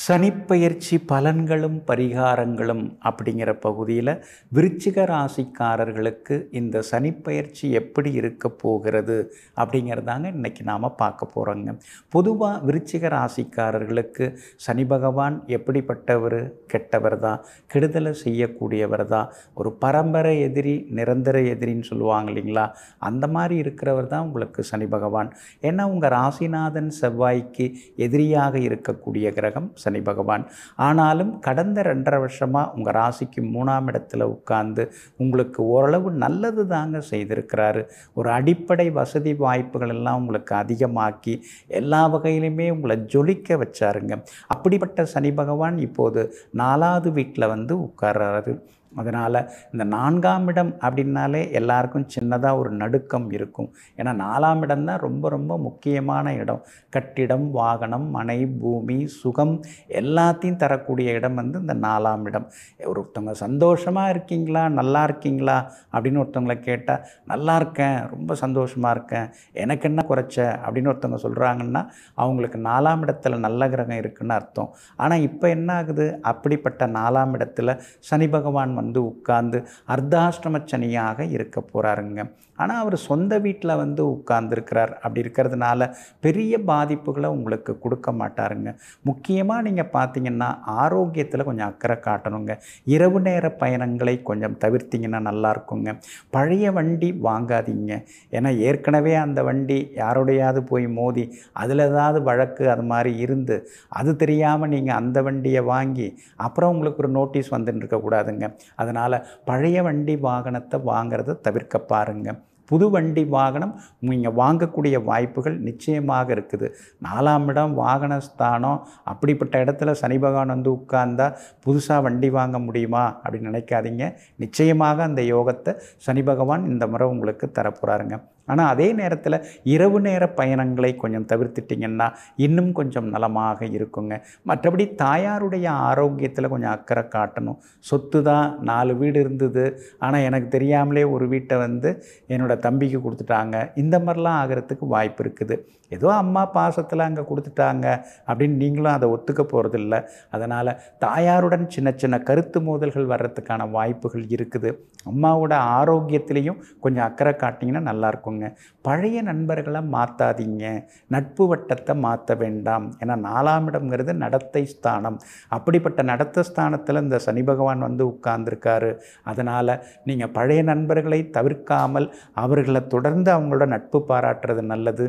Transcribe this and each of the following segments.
சனிப்பெயர்ச்சி பலன்களும் பரிகாரங்களும் அப்படிங்கிற பகுதியில் விருச்சிக ராசிக்காரர்களுக்கு இந்த சனிப்பெயர்ச்சி எப்படி இருக்க போகிறது அப்படிங்கிறதாங்க இன்றைக்கி நாம் பார்க்க போகிறோங்க பொதுவாக விருச்சிக ராசிக்காரர்களுக்கு சனி பகவான் எப்படிப்பட்டவர் கெட்டவர் தான் கெடுதலை செய்யக்கூடியவர் தான் ஒரு பரம்பரை எதிரி நிரந்தர எதிரின்னு சொல்லுவாங்க இல்லைங்களா அந்த மாதிரி இருக்கிறவர் தான் உங்களுக்கு சனி பகவான் ஏன்னா உங்கள் ராசிநாதன் செவ்வாய்க்கு எதிரியாக இருக்கக்கூடிய கிரகம் சனி பகவான் ஆனாலும் கடந்த ரெண்டரை வருஷமாக உங்கள் ராசிக்கு மூணாம் இடத்துல உட்கார்ந்து உங்களுக்கு ஓரளவு நல்லது தாங்க செய்திருக்கிறாரு ஒரு அடிப்படை வசதி வாய்ப்புகள் எல்லாம் உங்களுக்கு அதிகமாக்கி எல்லா வகையிலுமே உங்களை ஜொலிக்க வச்சாருங்க அப்படிப்பட்ட சனி பகவான் இப்போது நாலாவது வீட்டில் வந்து உட்கார்றாரு அதனால் இந்த நான்காம் இடம் அப்படின்னாலே எல்லாருக்கும் சின்னதாக ஒரு நடுக்கம் இருக்கும் ஏன்னா நாலாம் இடம் தான் ரொம்ப ரொம்ப முக்கியமான இடம் கட்டிடம் வாகனம் மனை பூமி சுகம் எல்லாத்தையும் தரக்கூடிய இடம் வந்து இந்த நாலாம் இடம் ஒருத்தவங்க சந்தோஷமாக இருக்கீங்களா நல்லா இருக்கீங்களா அப்படின்னு ஒருத்தவங்களை கேட்டால் நல்லா இருக்கேன் ரொம்ப சந்தோஷமாக இருக்கேன் எனக்கு என்ன குறைச்ச அப்படின்னு ஒருத்தவங்க சொல்கிறாங்கன்னா அவங்களுக்கு நாலாம் இடத்துல நல்ல கிரகம் இருக்குன்னு அர்த்தம் ஆனால் இப்போ என்ன ஆகுது அப்படிப்பட்ட நாலாம் இடத்துல சனி பகவான் வந்து உட்கார்ந்து அர்த்தாஷ்டம சனியாக இருக்க போகிறாருங்க ஆனால் அவர் சொந்த வீட்டில் வந்து உட்கார்ந்துருக்கிறார் அப்படி இருக்கிறதுனால பெரிய பாதிப்புகளை உங்களுக்கு கொடுக்க மாட்டாருங்க முக்கியமாக நீங்கள் பார்த்தீங்கன்னா ஆரோக்கியத்தில் கொஞ்சம் அக்கறை காட்டணுங்க இரவு நேர பயணங்களை கொஞ்சம் தவிர்த்திங்கன்னா நல்லா இருக்குங்க பழைய வண்டி வாங்காதீங்க ஏன்னா ஏற்கனவே அந்த வண்டி யாரோடையாவது போய் மோதி அதில் ஏதாவது வழக்கு அது மாதிரி இருந்து அது தெரியாமல் நீங்கள் அந்த வண்டியை வாங்கி அப்புறம் உங்களுக்கு ஒரு நோட்டீஸ் வந்துட்டு இருக்கக்கூடாதுங்க அதனால் பழைய வண்டி வாகனத்தை வாங்கிறத தவிர்க்க பாருங்கள் புது வண்டி வாகனம் நீங்கள் வாங்கக்கூடிய வாய்ப்புகள் நிச்சயமாக இருக்குது நாலாம் இடம் வாகன ஸ்தானம் அப்படிப்பட்ட இடத்துல சனி பகவான் வந்து உட்கார்ந்தா புதுசாக வண்டி வாங்க முடியுமா அப்படின்னு நினைக்காதீங்க நிச்சயமாக அந்த யோகத்தை சனி பகவான் இந்த முறை உங்களுக்கு தரப்போகிறாருங்க ஆனால் அதே நேரத்தில் இரவு நேர பயணங்களை கொஞ்சம் தவிர்த்துட்டிங்கன்னா இன்னும் கொஞ்சம் நலமாக இருக்குங்க மற்றபடி தாயாருடைய ஆரோக்கியத்தில் கொஞ்சம் அக்கறை காட்டணும் சொத்து தான் நாலு வீடு இருந்தது ஆனால் எனக்கு தெரியாமலே ஒரு வீட்டை வந்து என்னோடய தம்பிக்கு கொடுத்துட்டாங்க இந்த மாதிரிலாம் ஆகிறதுக்கு வாய்ப்பு இருக்குது ஏதோ அம்மா பாசத்தில் அங்கே கொடுத்துட்டாங்க அப்படின்னு நீங்களும் அதை ஒத்துக்க போகிறதில்ல அதனால் தாயாருடன் சின்ன சின்ன கருத்து மோதல்கள் வர்றதுக்கான வாய்ப்புகள் இருக்குது அம்மாவோட ஆரோக்கியத்திலையும் கொஞ்சம் அக்கறை காட்டிங்கன்னா நல்லாயிருக்குங்க பழைய நண்பர்களை மாற்றாதீங்க நட்பு வட்டத்தை மாற்ற வேண்டாம் ஏன்னா நாலாம் இடம்ங்கிறது நடத்தை ஸ்தானம் அப்படிப்பட்ட நடத்த ஸ்தானத்தில் இந்த சனி பகவான் வந்து உட்கார்ந்துருக்காரு அதனால் நீங்கள் பழைய நண்பர்களை தவிர்க்காமல் அவர்களை தொடர்ந்து அவங்களோட நட்பு பாராட்டுறது நல்லது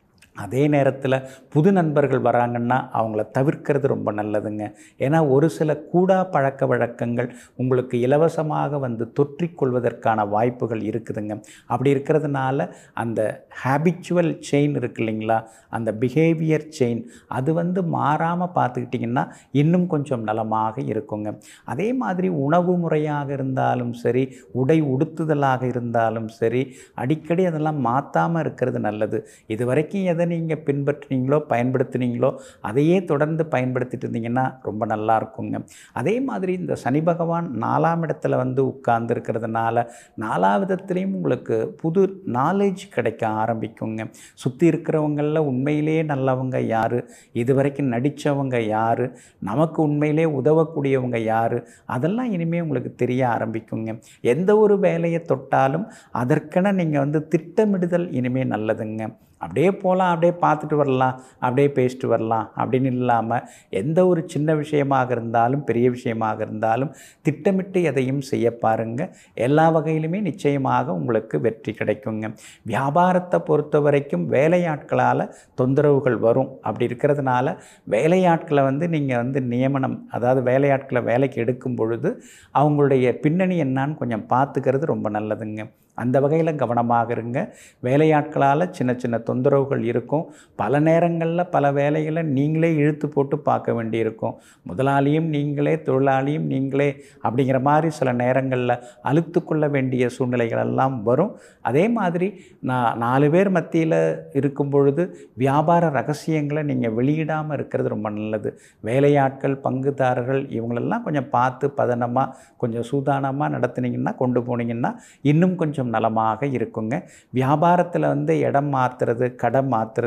அதே நேரத்தில் புது நண்பர்கள் வராங்கன்னா அவங்கள தவிர்க்கிறது ரொம்ப நல்லதுங்க ஏன்னா ஒரு சில கூடா பழக்க வழக்கங்கள் உங்களுக்கு இலவசமாக வந்து தொற்றிக்கொள்வதற்கான வாய்ப்புகள் இருக்குதுங்க அப்படி இருக்கிறதுனால அந்த ஹேபிச்சுவல் செயின் இருக்கு இல்லைங்களா அந்த பிஹேவியர் செயின் அது வந்து மாறாமல் பார்த்துக்கிட்டிங்கன்னா இன்னும் கொஞ்சம் நலமாக இருக்குங்க அதே மாதிரி உணவு முறையாக இருந்தாலும் சரி உடை உடுத்துதலாக இருந்தாலும் சரி அடிக்கடி அதெல்லாம் மாற்றாமல் இருக்கிறது நல்லது இது வரைக்கும் எதை நீங்கள் பின்பற்றினீங்களோ பயன்படுத்தினீங்களோ அதையே தொடர்ந்து பயன்படுத்திட்டு இருந்தீங்கன்னா ரொம்ப நல்லா இருக்குங்க அதே மாதிரி இந்த சனி பகவான் நாலாம் இடத்துல வந்து உட்கார்ந்து இருக்கிறதுனால நாலாவிதத்துலேயும் உங்களுக்கு புது நாலேஜ் கிடைக்க ஆரம்பிக்குங்க சுற்றி இருக்கிறவங்களில் உண்மையிலேயே நல்லவங்க யார் இது வரைக்கும் நடித்தவங்க யார் நமக்கு உண்மையிலே உதவக்கூடியவங்க யார் அதெல்லாம் இனிமேல் உங்களுக்கு தெரிய ஆரம்பிக்குங்க எந்த ஒரு வேலையை தொட்டாலும் அதற்கென நீங்கள் வந்து திட்டமிடுதல் இனிமேல் நல்லதுங்க அப்படியே போகலாம் அப்படியே பார்த்துட்டு வரலாம் அப்படியே பேசிட்டு வரலாம் அப்படின்னு இல்லாமல் எந்த ஒரு சின்ன விஷயமாக இருந்தாலும் பெரிய விஷயமாக இருந்தாலும் திட்டமிட்டு எதையும் செய்ய பாருங்க எல்லா வகையிலுமே நிச்சயமாக உங்களுக்கு வெற்றி கிடைக்குங்க வியாபாரத்தை பொறுத்த வரைக்கும் வேலையாட்களால் தொந்தரவுகள் வரும் அப்படி இருக்கிறதுனால வேலையாட்களை வந்து நீங்கள் வந்து நியமனம் அதாவது வேலையாட்களை வேலைக்கு எடுக்கும் பொழுது அவங்களுடைய பின்னணி என்னான்னு கொஞ்சம் பார்த்துக்கிறது ரொம்ப நல்லதுங்க அந்த வகையில் கவனமாக இருங்க வேலையாட்களால் சின்ன சின்ன தொந்தரவுகள் இருக்கும் பல நேரங்களில் பல வேலைகளை நீங்களே இழுத்து போட்டு பார்க்க வேண்டியிருக்கும் முதலாளியும் நீங்களே தொழிலாளியும் நீங்களே அப்படிங்கிற மாதிரி சில நேரங்களில் அழுத்து கொள்ள வேண்டிய சூழ்நிலைகள் எல்லாம் வரும் அதே மாதிரி நான் நாலு பேர் மத்தியில் இருக்கும் பொழுது வியாபார ரகசியங்களை நீங்கள் வெளியிடாமல் இருக்கிறது ரொம்ப நல்லது வேலையாட்கள் பங்குதாரர்கள் இவங்களெல்லாம் கொஞ்சம் பார்த்து பதனமாக கொஞ்சம் சூதானமாக நடத்துனீங்கன்னா கொண்டு போனீங்கன்னா இன்னும் கொஞ்சம் நலமாக இருக்குங்க வியாபாரத்தில் வந்து இடம் மாற்றுறது கடை மாற்றுறது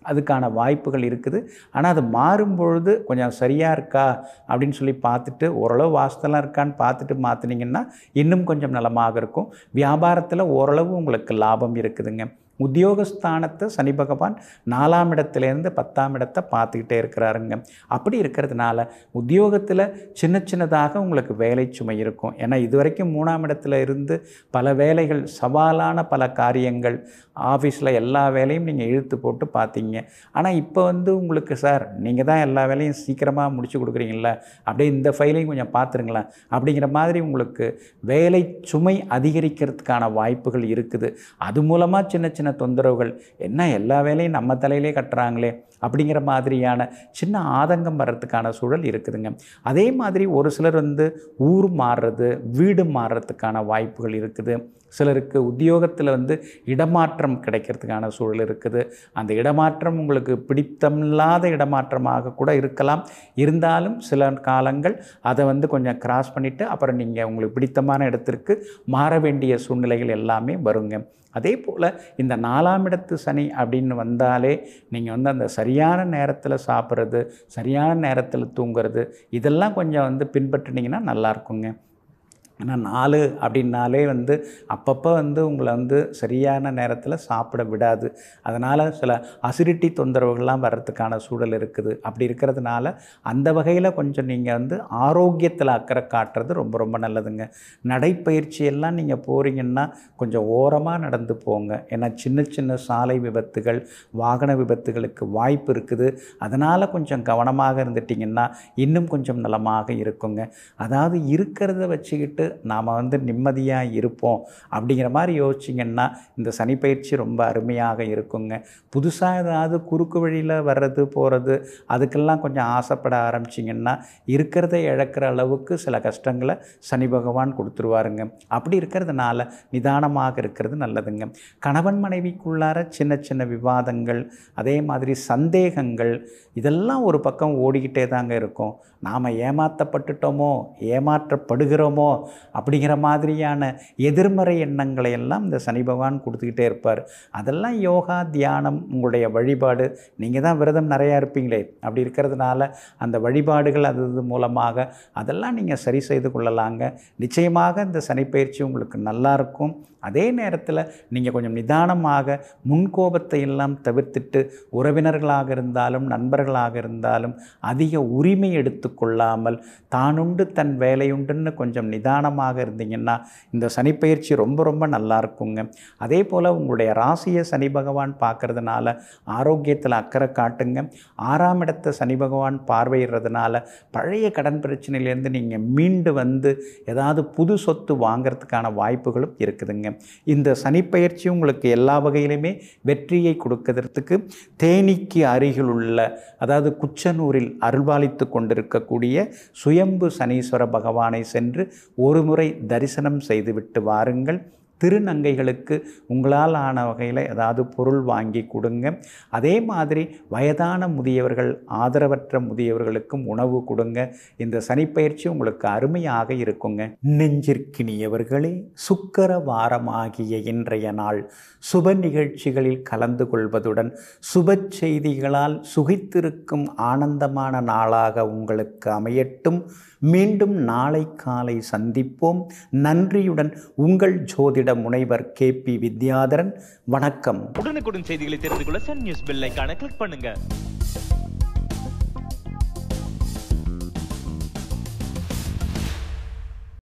அதுக்கான வாய்ப்புகள் இருக்குது ஆனால் அது மாறும்பொழுது கொஞ்சம் சரியாக இருக்கா அப்படின்னு சொல்லி பார்த்துட்டு ஓரளவு வாஸ்தெல்லாம் இருக்கான்னு பார்த்துட்டு மாற்றினீங்கன்னா இன்னும் கொஞ்சம் நலமாக இருக்கும் வியாபாரத்தில் ஓரளவு உங்களுக்கு லாபம் இருக்குதுங்க உத்தியோகஸ்தானத்தை சனி பகவான் நாலாம் இடத்துலேருந்து பத்தாம் இடத்தை பார்த்துக்கிட்டே இருக்கிறாருங்க அப்படி இருக்கிறதுனால உத்தியோகத்தில் சின்ன சின்னதாக உங்களுக்கு வேலை சுமை இருக்கும் ஏன்னா இது வரைக்கும் மூணாம் இடத்துல இருந்து பல வேலைகள் சவாலான பல காரியங்கள் ஆஃபீஸில் எல்லா வேலையும் நீங்கள் இழுத்து போட்டு பார்த்தீங்க ஆனால் இப்போ வந்து உங்களுக்கு சார் நீங்கள் தான் எல்லா வேலையும் சீக்கிரமாக முடிச்சு கொடுக்குறீங்கள அப்படியே இந்த ஃபைலையும் கொஞ்சம் பார்த்துருங்களேன் அப்படிங்கிற மாதிரி உங்களுக்கு வேலை சுமை அதிகரிக்கிறதுக்கான வாய்ப்புகள் இருக்குது அது மூலமாக சின்ன சின்ன தொந்தரவுகள் என்ன எல்லா வேலையும் நம்ம தலையிலே கட்டுறாங்களே அப்படிங்கிற மாதிரியான சின்ன ஆதங்கம் வர்றதுக்கான சூழல் இருக்குதுங்க அதே மாதிரி ஒரு சிலர் வந்து ஊர் மாறுறது வீடு மாறுறதுக்கான வாய்ப்புகள் இருக்குது சிலருக்கு உத்தியோகத்தில் வந்து இடமாற்றம் கிடைக்கிறதுக்கான சூழல் இருக்குது அந்த இடமாற்றம் உங்களுக்கு பிடித்தமில்லாத இடமாற்றமாக கூட இருக்கலாம் இருந்தாலும் சில காலங்கள் அதை வந்து கொஞ்சம் கிராஸ் பண்ணிவிட்டு அப்புறம் நீங்கள் உங்களுக்கு பிடித்தமான இடத்திற்கு மாற வேண்டிய சூழ்நிலைகள் எல்லாமே வருங்க அதே போல் இந்த நாலாம் இடத்து சனி அப்படின்னு வந்தாலே நீங்கள் வந்து அந்த சரியான நேரத்தில் சாப்பிட்றது சரியான நேரத்தில் தூங்குறது இதெல்லாம் கொஞ்சம் வந்து பின்பற்றினீங்கன்னா நல்லா இருக்குங்க ஏன்னா நாலு அப்படின்னாலே வந்து அப்பப்போ வந்து உங்களை வந்து சரியான நேரத்தில் சாப்பிட விடாது அதனால் சில அசிடிட்டி தொந்தரவுகள்லாம் வர்றதுக்கான சூழல் இருக்குது அப்படி இருக்கிறதுனால அந்த வகையில் கொஞ்சம் நீங்கள் வந்து ஆரோக்கியத்தில் அக்கறை காட்டுறது ரொம்ப ரொம்ப நல்லதுங்க நடைப்பயிற்சி எல்லாம் நீங்கள் போகிறீங்கன்னா கொஞ்சம் ஓரமாக நடந்து போங்க ஏன்னா சின்ன சின்ன சாலை விபத்துகள் வாகன விபத்துகளுக்கு வாய்ப்பு இருக்குது அதனால் கொஞ்சம் கவனமாக இருந்துட்டிங்கன்னா இன்னும் கொஞ்சம் நலமாக இருக்குங்க அதாவது இருக்கிறத வச்சுக்கிட்டு நாம் வந்து நிம்மதியாக இருப்போம் அப்படிங்கிற மாதிரி யோசிச்சிங்கன்னா இந்த சனிப்பயிற்சி ரொம்ப அருமையாக இருக்குங்க புதுசாக ஏதாவது குறுக்கு வழியில் வர்றது போகிறது அதுக்கெல்லாம் கொஞ்சம் ஆசைப்பட ஆரம்பிச்சிங்கன்னா இருக்கிறத இழக்கிற அளவுக்கு சில கஷ்டங்களை சனி பகவான் கொடுத்துருவாருங்க அப்படி இருக்கிறதுனால நிதானமாக இருக்கிறது நல்லதுங்க கணவன் மனைவிக்குள்ளார சின்ன சின்ன விவாதங்கள் அதே மாதிரி சந்தேகங்கள் இதெல்லாம் ஒரு பக்கம் ஓடிக்கிட்டே தாங்க இருக்கும் நாம் ஏமாற்றப்பட்டுட்டோமோ ஏமாற்றப்படுகிறோமோ அப்படிங்கிற மாதிரியான எதிர்மறை எண்ணங்களை எல்லாம் இந்த சனி பகவான் கொடுத்துக்கிட்டே இருப்பார் அதெல்லாம் யோகா தியானம் உங்களுடைய வழிபாடு நீங்கள் தான் விரதம் நிறையா இருப்பீங்களே அப்படி இருக்கிறதுனால அந்த வழிபாடுகள் அது இது மூலமாக அதெல்லாம் நீங்கள் சரி செய்து கொள்ளலாங்க நிச்சயமாக இந்த சனிப்பயிற்சி உங்களுக்கு நல்லா இருக்கும் அதே நேரத்தில் நீங்கள் கொஞ்சம் நிதானமாக முன்கோபத்தை எல்லாம் தவிர்த்துட்டு உறவினர்களாக இருந்தாலும் நண்பர்களாக இருந்தாலும் அதிக உரிமை எடுத்துக்கொள்ளாமல் தானுண்டு தன் வேலையுண்டுன்னு கொஞ்சம் நிதானமாக இருந்தீங்கன்னா இந்த சனிப்பயிற்சி ரொம்ப ரொம்ப நல்லா இருக்குங்க அதே போல் உங்களுடைய ராசியை சனி பகவான் பார்க்கறதுனால ஆரோக்கியத்தில் அக்கறை காட்டுங்க ஆறாம் இடத்தை சனி பகவான் பார்வையிடுறதுனால பழைய கடன் பிரச்சனையிலேருந்து நீங்கள் மீண்டு வந்து ஏதாவது புது சொத்து வாங்கிறதுக்கான வாய்ப்புகளும் இருக்குதுங்க இந்த சனிப்பயிற்சி உங்களுக்கு எல்லா வகையிலுமே வெற்றியை கொடுக்கறதுக்கு தேனிக்கு அருகில் உள்ள அதாவது குச்சனூரில் அருள்பாலித்து கொண்டிருக்கக்கூடிய சுயம்பு சனீஸ்வர பகவானை சென்று ஒரு முறை தரிசனம் செய்துவிட்டு வாருங்கள் திருநங்கைகளுக்கு உங்களால் ஆன வகையில் ஏதாவது பொருள் வாங்கி கொடுங்க அதே மாதிரி வயதான முதியவர்கள் ஆதரவற்ற முதியவர்களுக்கும் உணவு கொடுங்க இந்த சனிப்பயிற்சி உங்களுக்கு அருமையாக இருக்குங்க நெஞ்சிற்கினியவர்களே சுக்கர வாரமாகிய இன்றைய நாள் சுப நிகழ்ச்சிகளில் கலந்து கொள்வதுடன் சுப செய்திகளால் சுகித்திருக்கும் ஆனந்தமான நாளாக உங்களுக்கு அமையட்டும் மீண்டும் நாளை காலை சந்திப்போம் நன்றியுடன் உங்கள் ஜோதிட முனைவர் கே பி வித்யாதரன் வணக்கம் உடனுக்குடன் செய்திகளை தெரிந்து கொள்ள சன் நியூஸ் பெல் ஐகானை கிளிக் பண்ணுங்க